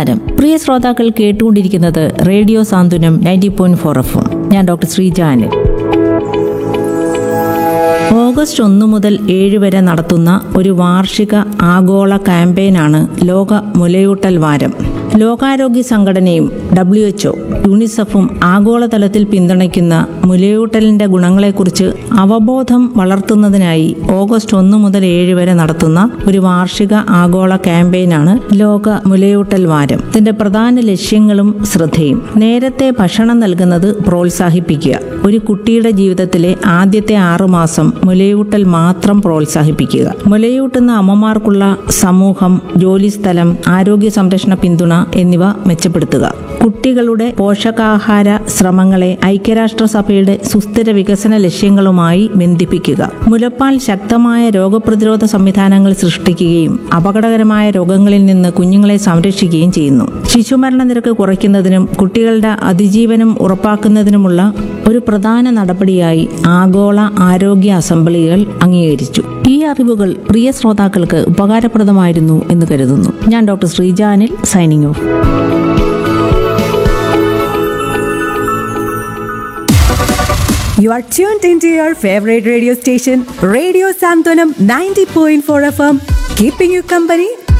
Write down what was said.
നമസ്കാരം പ്രിയ ശ്രോതാക്കൾ കേട്ടുകൊണ്ടിരിക്കുന്നത് radio Santhwanam ninety point four F ഞാൻ ഡോക്ടർ ശ്രീജാനിൽ ഓഗസ്റ്റ് ഒന്ന് മുതൽ ഏഴ് വരെ നടത്തുന്ന ഒരു വാർഷിക ആഗോള ക്യാമ്പയിനാണ് ലോക മുലയൂട്ടൽ വാരം ലോകാരോഗ്യ സംഘടനയും ഡബ്ല്യു എച്ച്ഒ യൂണിസെഫും ആഗോളതലത്തിൽ പിന്തുണയ്ക്കുന്ന മുലയൂട്ടലിന്റെ ഗുണങ്ങളെക്കുറിച്ച് അവബോധം വളർത്തുന്നതിനായി ഓഗസ്റ്റ് ഒന്ന് മുതൽ ഏഴ് വരെ നടത്തുന്ന ഒരു വാർഷിക ആഗോള ക്യാമ്പയിനാണ് ലോക മുലയൂട്ടൽ വാരം ഇതിന്റെ പ്രധാന ലക്ഷ്യങ്ങളും ശ്രദ്ധയും നേരത്തെ ഭക്ഷണം നൽകുന്നത് പ്രോത്സാഹിപ്പിക്കുക ഒരു കുട്ടിയുടെ ജീവിതത്തിലെ ആദ്യത്തെ ആറുമാസം മുലയൂട്ടൽ മാത്രം പ്രോത്സാഹിപ്പിക്കുക മുലയൂട്ടുന്ന അമ്മമാർക്കുള്ള സമൂഹം ജോലിസ്ഥലം ആരോഗ്യ സംരക്ഷണ പിന്തുണ എന്നിവ മെച്ചപ്പെടുത്തുക കുട്ടികളുടെ പോഷകാഹാര ശ്രമങ്ങളെ ഐക്യരാഷ്ട്രസഭയുടെ സുസ്ഥിര വികസന ലക്ഷ്യങ്ങളുമായി ബന്ധിപ്പിക്കുക മുലപ്പാൽ ശക്തമായ രോഗപ്രതിരോധ സംവിധാനങ്ങൾ സൃഷ്ടിക്കുകയും അപകടകരമായ രോഗങ്ങളിൽ നിന്ന് കുഞ്ഞുങ്ങളെ സംരക്ഷിക്കുകയും ചെയ്യുന്നു ശിശുമരണ നിരക്ക് കുറയ്ക്കുന്നതിനും കുട്ടികളുടെ അതിജീവനം ഉറപ്പാക്കുന്നതിനുമുള്ള ഒരു പ്രധാന നടപടിയായി ആഗോള ആരോഗ്യ അസംബ്ലികൾ അംഗീകരിച്ചു ഈ അറിവുകൾ പ്രിയ ശ്രോതാക്കൾക്ക് ഉപകാരപ്രദമായിരുന്നു എന്ന് കരുതുന്നു ഞാൻ doctor Sreeja Anil signing off You are tuned into your favorite radio station, Radio Santonam 90.4 FM, keeping you company